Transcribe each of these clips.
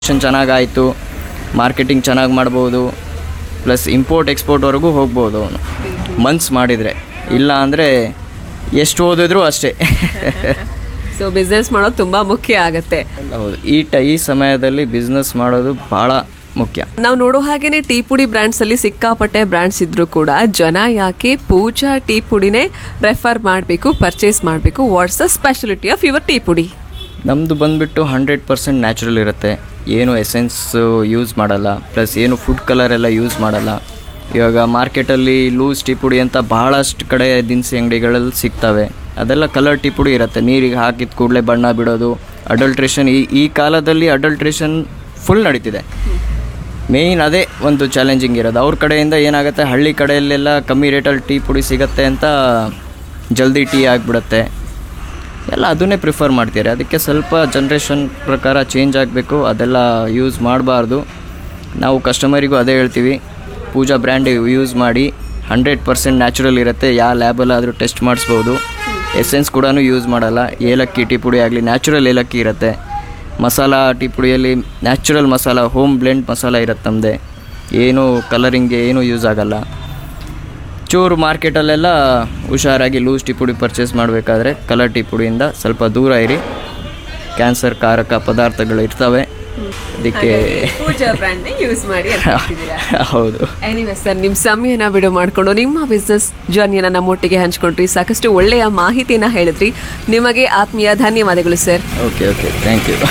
ಚೆನ್ನಾಗಾಯಿತು marketing ಚೆನ್ನಾಗಿ ಮಾಡ್ಬೋದು plus import ಎಕ್ಸ್ಪೋರ್ಟ್ವರೆಗೂ ಹೋಗ್ಬೋದು ಅವನು ಮನ್ಸ್ ಮಾಡಿದರೆ ಇಲ್ಲ ಅಂದರೆ ಎಷ್ಟು ಓದಿದ್ರು ಅಷ್ಟೇ ಸೊ ಬಿಸ್ನೆಸ್ ಮಾಡೋದು ತುಂಬಾ ಮುಖ್ಯ ಆಗತ್ತೆ ಹೌದು ಈ ಟ ಈ ಸಮಯದಲ್ಲಿ ಬಿಸ್ನೆಸ್ ಮಾಡೋದು ಭಾಳ ಮುಖ್ಯ ನಾವು ನೋಡೋ ಹಾಗೇನೆ ಟೀ ಪುಡಿ ಬ್ರ್ಯಾಂಡ್ಸ್ ಅಲ್ಲಿ ಸಿಕ್ಕಾಪಟ್ಟೆ ಬ್ರ್ಯಾಂಡ್ಸ್ ಇದ್ರು ಕೂಡ ಜನ ಯಾಕೆ ಪೂಜಾ ಟೀ ಪುಡಿನೇ ಪ್ರೆಫರ್ ಮಾಡಬೇಕು ಪರ್ಚೇಸ್ ಮಾಡಬೇಕು what's the speciality of your tea ಪುಡಿ ನಮ್ಮದು ಬಂದುಬಿಟ್ಟು ಹಂಡ್ರೆಡ್ ಪರ್ಸೆಂಟ್ ನ್ಯಾಚುರಲ್ ಇರುತ್ತೆ ಏನು ಎಸೆನ್ಸ್ ಯೂಸ್ ಮಾಡಲ್ಲ ಪ್ಲಸ್ ಏನು ಫುಡ್ ಕಲರ್ ಎಲ್ಲ ಯೂಸ್ ಮಾಡಲ್ಲ ಇವಾಗ ಮಾರ್ಕೆಟಲ್ಲಿ ಲೂಸ್ ಟೀ ಪುಡಿ ಅಂತ ಭಾಳಷ್ಟು ಕಡೆ ದಿನಸಿ ಅಂಗಡಿಗಳಲ್ಲಿ ಸಿಗ್ತವೆ ಅದೆಲ್ಲ ಕಲರ್ ಟೀ ಪುಡಿ ಇರುತ್ತೆ ನೀರಿಗೆ ಹಾಕಿದ ಕೂಡಲೇ ಬಣ್ಣ ಬಿಡೋದು ಅಡಲ್ಟ್ರೇಷನ್ ಈ ಈ ಕಾಲದಲ್ಲಿ ಅಡಲ್ಟ್ರೇಷನ್ ಫುಲ್ ನಡೀತಿದೆ ಮೇಯ್ನ್ ಅದೇ ಒಂದು ಚಾಲೆಂಜಿಂಗ್ ಇರೋದು ಅವ್ರ ಕಡೆಯಿಂದ ಏನಾಗುತ್ತೆ ಹಳ್ಳಿ ಕಡೆಯಲ್ಲೆಲ್ಲ ಕಮ್ಮಿ ರೇಟಲ್ಲಿ ಟೀ ಪುಡಿ ಸಿಗತ್ತೆ ಅಂತ ಜಲ್ದಿ ಟೀ ಆಗಿಬಿಡುತ್ತೆ ಎಲ್ಲ ಅದನ್ನೇ ಪ್ರಿಫರ್ ಮಾಡ್ತೀರಿ ಅದಕ್ಕೆ ಸ್ವಲ್ಪ ಜನ್ರೇಷನ್ ಪ್ರಕಾರ ಚೇಂಜ್ ಆಗಬೇಕು ಅದೆಲ್ಲ ಯೂಸ್ ಮಾಡಬಾರ್ದು ನಾವು ಕಸ್ಟಮರಿಗೂ ಅದೇ ಹೇಳ್ತೀವಿ ಪೂಜಾ ಬ್ರ್ಯಾಂಡ್ ಯೂಸ್ ಮಾಡಿ ಹಂಡ್ರೆಡ್ ಪರ್ಸೆಂಟ್ ನ್ಯಾಚುರಲ್ ಇರುತ್ತೆ ಯಾವ ಲ್ಯಾಬಲ್ಲಾದರೂ ಟೆಸ್ಟ್ ಮಾಡಿಸ್ಬೋದು ಎಸೆನ್ಸ್ ಕೂಡ ಯೂಸ್ ಮಾಡಲ್ಲ ಏಲಕ್ಕಿ ಟೀ ಪುಡಿ ಆಗಲಿ ನ್ಯಾಚುರಲ್ ಏಲಕ್ಕಿ ಇರುತ್ತೆ ಮಸಾಲ ಟೀ ಪುಡಿಯಲ್ಲಿ ನ್ಯಾಚುರಲ್ ಮಸಾಲ ಹೋಮ್ ಬ್ಲೆಂಡ್ ಮಸಾಲ ಇರುತ್ತೆ ನಮ್ಮದೇ ಏನು ಕಲರಿಂಗ್ಗೆ ಏನೂ ಯೂಸ್ ಆಗಲ್ಲ ಚೂರು ಮಾರ್ಕೆಟಲ್ಲೆಲ್ಲ ಹುಷಾರಾಗಿ ಲೂಸ್ ಟೀ ಪುಡಿ ಪರ್ಚೇಸ್ ಮಾಡಬೇಕಾದ್ರೆ ಕಲರ್ ಟೀ ಪುಡಿಯಿಂದ ಸ್ವಲ್ಪ ದೂರ ಇರಿ ಕ್ಯಾನ್ಸರ್ ಕಾರಕ ಪದಾರ್ಥಗಳು ಇರ್ತವೆ ಅದಕ್ಕೆ ಪೂಜಾ ಬ್ರ್ಯಾಂಡ್ ಯೂಸ್ ಮಾಡಿ ಹೌದು ಎನಿವೆ ಸರ್ ನಿಮ್ಮ ಸಮಯನ ಬಿಡು ಮಾಡಿಕೊಂಡು ನಿಮ್ಮ ಬಿಸ್ನೆಸ್ ಜರ್ನಿಯನ್ನ ನಮ್ಮೊಟ್ಟಿಗೆ ಹಂಚ್ಕೊಂಡ್ರಿ ಸಾಕಷ್ಟು ಒಳ್ಳೆಯ ಮಾಹಿತಿನ ಹೇಳಿದ್ರಿ ನಿಮಗೆ ಆತ್ಮೀಯ ಧನ್ಯವಾದಗಳು sir okay okay thank you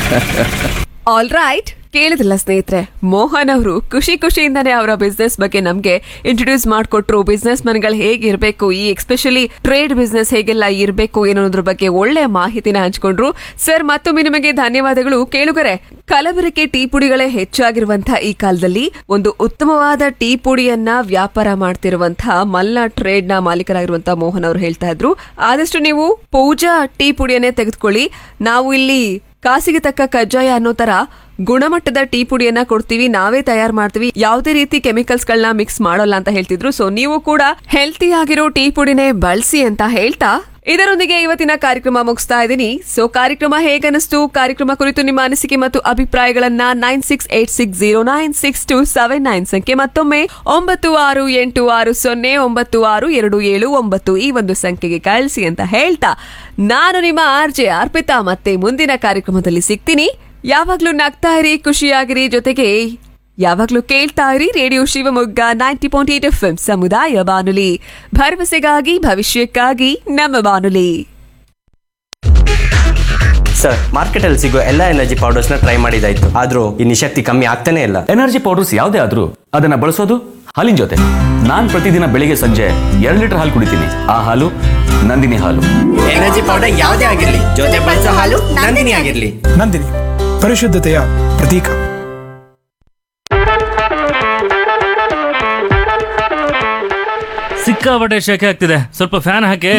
all right ಕೇಳಿದ್ರಲ್ಲ ಸ್ನೇಹಿತರೆ ಮೋಹನ್ ಅವರು ಖುಷಿ ಖುಷಿಯಿಂದಾನೇ ಅವರ ಬಿಸ್ನೆಸ್ ಬಗ್ಗೆ ನಮ್ಗೆ ಇಂಟ್ರೊಡ್ಯೂಸ್ ಮಾಡಿಕೊಟ್ರು ಬಿಸ್ನೆಸ್ ಮನ್ಗಳು ಹೇಗಿರ್ಬೇಕು ಈ ಎಕ್ಸ್ಪೆಷಲಿ ಟ್ರೇಡ್ ಬಿಸ್ನೆಸ್ ಹೇಗೆಲ್ಲ ಇರಬೇಕು ಅನ್ನೋದ್ರ ಬಗ್ಗೆ ಒಳ್ಳೆ ಮಾಹಿತಿನ ಹಂಚ್ಕೊಂಡ್ರು ಸರ್ ಮತ್ತೊಮ್ಮೆ ನಿಮಗೆ ಧನ್ಯವಾದಗಳು ಕೇಳುಗರೆ ಕಲಬೆರಕೆ ಟೀ ಪುಡಿಗಳೇ ಹೆಚ್ಚಾಗಿರುವಂತಹ ಈ ಕಾಲದಲ್ಲಿ ಒಂದು ಉತ್ತಮವಾದ ಟೀ ಪುಡಿಯನ್ನ ವ್ಯಾಪಾರ ಮಾಡ್ತಿರುವಂತಹ ಮಲ್ಲ ಟ್ರೇಡ್ ನ ಮಾಲೀಕರಾಗಿರುವಂತಹ ಮೋಹನ್ ಅವರು ಹೇಳ್ತಾ ಇದ್ರು ಆದಷ್ಟು ನೀವು ಪೂಜಾ ಟೀ ಪುಡಿಯನ್ನೇ ತೆಗೆದುಕೊಳ್ಳಿ ನಾವು ಇಲ್ಲಿ ಕಾಸಿಗೆ ತಕ್ಕ ಕಜ್ಜಾಯ ಅನ್ನೋ ತರ ಗುಣಮಟ್ಟದ ಟೀ ಪುಡಿಯನ್ನ ಕೊಡ್ತೀವಿ ನಾವೇ ತಯಾರು ಮಾಡ್ತೀವಿ ಯಾವುದೇ ರೀತಿ ಕೆಮಿಕಲ್ಸ್ ಗಳನ್ನ ಮಿಕ್ಸ್ ಮಾಡೋಲ್ಲ ಅಂತ ಹೇಳ್ತಿದ್ರು ಸೊ ನೀವು ಕೂಡ ಹೆಲ್ತಿ ಆಗಿರೋ ಟೀ ಪುಡಿನೇ ಬಳಸಿ ಅಂತ ಹೇಳ್ತಾ ಇದರೊಂದಿಗೆ ಇವತ್ತಿನ ಕಾರ್ಯಕ್ರಮ ಮುಗಿಸ್ತಾ ಇದ್ದೀನಿ ಸೊ ಕಾರ್ಯಕ್ರಮ ಹೇಗನಿಸ್ತು ಕಾರ್ಯಕ್ರಮ ಕುರಿತು ನಿಮ್ಮ ಅನಿಸಿಕೆ ಮತ್ತು ಅಭಿಪ್ರಾಯಗಳನ್ನ nine six eight six zero nine six two seven nine ಸಂಖ್ಯೆ ಮತ್ತೊಮ್ಮೆ ಒಂಬತ್ತು ಆರು ಎಂಟು ಆರು ಸೊನ್ನೆ ಒಂಬತ್ತು ಆರು ಎರಡು ಏಳು ಒಂಬತ್ತು ಈ ಒಂದು ಸಂಖ್ಯೆಗೆ ಕಳಿಸಿ ಅಂತ ಹೇಳ್ತಾ ನಾನು ನಿಮ್ಮ ಆರ್ ಜೆ ಅರ್ಪಿತಾ ಮತ್ತೆ ಮುಂದಿನ ಕಾರ್ಯಕ್ರಮದಲ್ಲಿ ಸಿಗ್ತೀನಿ ಯಾವಾಗ್ಲೂ ನಗ್ತಾ ಇರಿ ಖುಷಿಯಾಗಿರಿ ಜೊತೆಗೆ ಯಾವಾಗ್ಲೂ ಕೇಳ್ತಾ ಇರಿ radio Shivamogga ninety point eight F ಸಮುದಾಯ ಬಾನುಲಿ ಭರವಸೆಗಾಗಿ ಭವಿಷ್ಯಕ್ಕಾಗಿ ನಮ್ಮ ಬಾನುಲಿ ಸರ್ ಮಾರ್ಕೆಟಲ್ಲಿ ಸಿಗೋ ಎಲ್ಲ ಎನರ್ಜಿ ಪೌಡರ್ಸ್ನ ಟ್ರೈ ಮಾಡಿದಾಯ್ತು ಆದ್ರೂ ಈ ನಿಶಕ್ತಿ ಕಮ್ಮಿ ಆಗ್ತಾನೆ ಇಲ್ಲ ಎನರ್ಜಿ ಪೌಡರ್ಸ್ ಯಾವುದೇ ಆದ್ರೂ ಅದನ್ನ ಬಳಸೋದು ಹಾಲಿನ ಜೊತೆ ನಾನ್ ಪ್ರತಿದಿನ ಬೆಳಿಗ್ಗೆ ಸಂಜೆ ಎರಡು ಲೀಟರ್ ಹಾಲು ಕುಡಿತೀನಿ ಆ ಹಾಲು ನಂದಿನಿ ಹಾಲು ಎನರ್ಜಿ ಪೌಡರ್ ಯಾವುದೇ ಆಗಿರ್ಲಿ ಜೊತೆ ಬಳಸೋ ಹಾಲು ನಂದಿನಿ ಆಗಿರ್ಲಿ ನಂದಿನಿ ಪರಿಶುದ್ಧತೆಯ ಪ್ರತೀಕ ಸಿಕ್ಕಾಪಟ್ಟೆ ಶೆಕೆ ಆಗ್ತಿದೆ ಸ್ವಲ್ಪ ಫ್ಯಾನ್ ಹಾಕಿ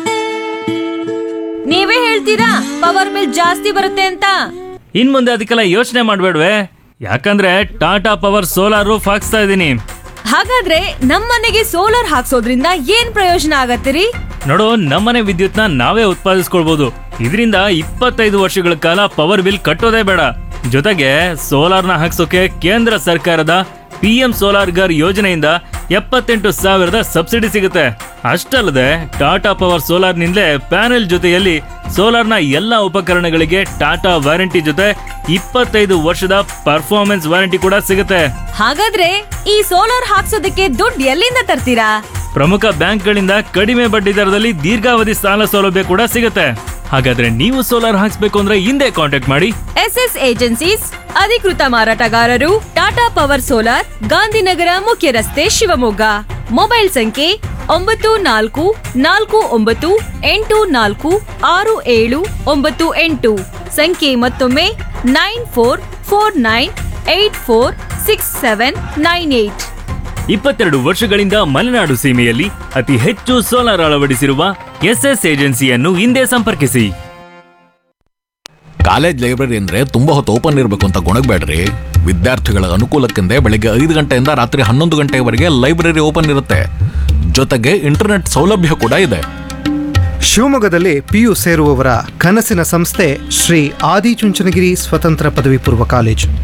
ನೀವೇ ಹೇಳ್ತೀರಾ ಪವರ್ ಬಿಲ್ ಜಾಸ್ತಿ ಬರುತ್ತೆ ಅಂತ ಇನ್ ಮುಂದೆ ಅದಕ್ಕೆಲ್ಲ ಯೋಚನೆ ಮಾಡ್ಬೇಡ್ವೆ ಯಾಕಂದ್ರೆ ಟಾಟಾ ಪವರ್ ಸೋಲಾರ್ ರೂಫ್ ಹಾಕ್ಸ್ತಾ ಇದ್ದೀನಿ ಹಾಗಾದ್ರೆ ನಮ್ಮನೆಗೆ ಸೋಲಾರ್ ಹಾಕ್ಸೋದ್ರಿಂದ ಏನ್ ಪ್ರಯೋಜನ ಆಗತ್ತಿರಿ ನೋಡು ನಮ್ಮನೆ ವಿದ್ಯುತ್ನ ನಾವೇ ಉತ್ಪಾದಿಸ್ಕೊಳ್ಬಹುದು ಇದರಿಂದ ಇಪ್ಪತ್ತೈದು ವರ್ಷಗಳ ಕಾಲ ಪವರ್ ಬಿಲ್ ಕಟ್ಟೋದೇ ಬೇಡ ಜೊತೆಗೆ ಸೋಲಾರ್ನ ಹಾಕ್ಸೋಕೆ ಕೇಂದ್ರ ಸರ್ಕಾರದ ಪಿ ಎಂ ಸೋಲಾರ್ ಗರ್ ಯೋಜನೆಯಿಂದ ಎಪ್ಪತ್ತೆಂಟು ಸಾವಿರದ ಸಬ್ಸಿಡಿ ಸಿಗುತ್ತೆ ಅಷ್ಟಲ್ಲದೆ ಟಾಟಾ ಪವರ್ ಸೋಲಾರ್ನಿಂದಲೇ ಪ್ಯಾನೆಲ್ ಜೊತೆಯಲ್ಲಿ ಸೋಲಾರ್ನ ಎಲ್ಲ ಉಪಕರಣಗಳಿಗೆ ಟಾಟಾ ವಾರಂಟಿ ಜೊತೆ ಇಪ್ಪತ್ತೈದು ವರ್ಷದ ಪರ್ಫಾರ್ಮೆನ್ಸ್ ವಾರಂಟಿ ಕೂಡ ಸಿಗುತ್ತೆ ಹಾಗಾದ್ರೆ ಈ ಸೋಲಾರ್ ಹಾಕ್ಸೋದಕ್ಕೆ ದುಡ್ಡು ಎಲ್ಲಿಂದ ತರ್ತೀರಾ ಪ್ರಮುಖ ಬ್ಯಾಂಕ್ಗಳಿಂದ ಕಡಿಮೆ ಬಡ್ಡಿ ದರದಲ್ಲಿ ದೀರ್ಘಾವಧಿ ಸಾಲ ಸೌಲಭ್ಯ ಕೂಡ ಸಿಗುತ್ತೆ ಹಾಗಾದ್ರೆ ನೀವು ಸೋಲಾರ್ ಹಾಕ್ಸ್ಬೇಕು ಅಂದ್ರೆ ಹಿಂದೆ ಕಾಂಟ್ಯಾಕ್ಟ್ ಮಾಡಿ ಎಸ್ ಎಸ್ ಏಜೆನ್ಸೀಸ್ ಅಧಿಕೃತ ಮಾರಾಟಗಾರರು ಟಾಟಾ ಪವರ್ ಸೋಲಾರ್ ಗಾಂಧಿನಗರ ಮುಖ್ಯ ರಸ್ತೆ ಶಿವಮೊಗ್ಗ ಮೊಬೈಲ್ ಸಂಖ್ಯೆ ಒಂಬತ್ತು ನಾಲ್ಕು ನಾಲ್ಕು ಒಂಬತ್ತು ಎಂಟು ನಾಲ್ಕು ಆರು ಏಳು ಒಂಬತ್ತು ಎಂಟು ಸಂಖ್ಯೆ ಮತ್ತೊಮ್ಮೆ nine four four nine eight four six seven nine eight ಇಪ್ಪತ್ತೆರಡು ವರ್ಷಗಳಿಂದ ಮಲೆನಾಡು ಸೀಮೆಯಲ್ಲಿ ಅತಿ ಹೆಚ್ಚು ಸೋಲಾರ್ ಅಳವಡಿಸಿರುವ ಎಸ್ಎಸ್ ಏಜೆನ್ಸಿಯನ್ನು ಹಿಂದೆ ಸಂಪರ್ಕಿಸಿ ಕಾಲೇಜ್ ಲೈಬ್ರರಿ ಅಂದ್ರೆ ತುಂಬಾ ಹೊತ್ತು ಓಪನ್ ಇರಬೇಕು ಅಂತ ಗೊಣಗಬೇಡ್ರಿ ವಿದ್ಯಾರ್ಥಿಗಳ ಅನುಕೂಲಕ್ಕೆಂದೇ ಬೆಳಿಗ್ಗೆ ಐದು ಗಂಟೆಯಿಂದ ರಾತ್ರಿ ಹನ್ನೊಂದು ಗಂಟೆವರೆಗೆ ಲೈಬ್ರರಿ ಓಪನ್ ಇರುತ್ತೆ ಜೊತೆಗೆ ಇಂಟರ್ನೆಟ್ ಸೌಲಭ್ಯ ಕೂಡ ಇದೆ ಶಿವಮೊಗ್ಗದಲ್ಲಿ ಪಿಯು ಸೇರುವವರ ಕನಸಿನ ಸಂಸ್ಥೆ ಶ್ರೀ ಆದಿಚುಂಚನಗಿರಿ ಸ್ವತಂತ್ರ ಪದವಿ ಪೂರ್ವ ಕಾಲೇಜು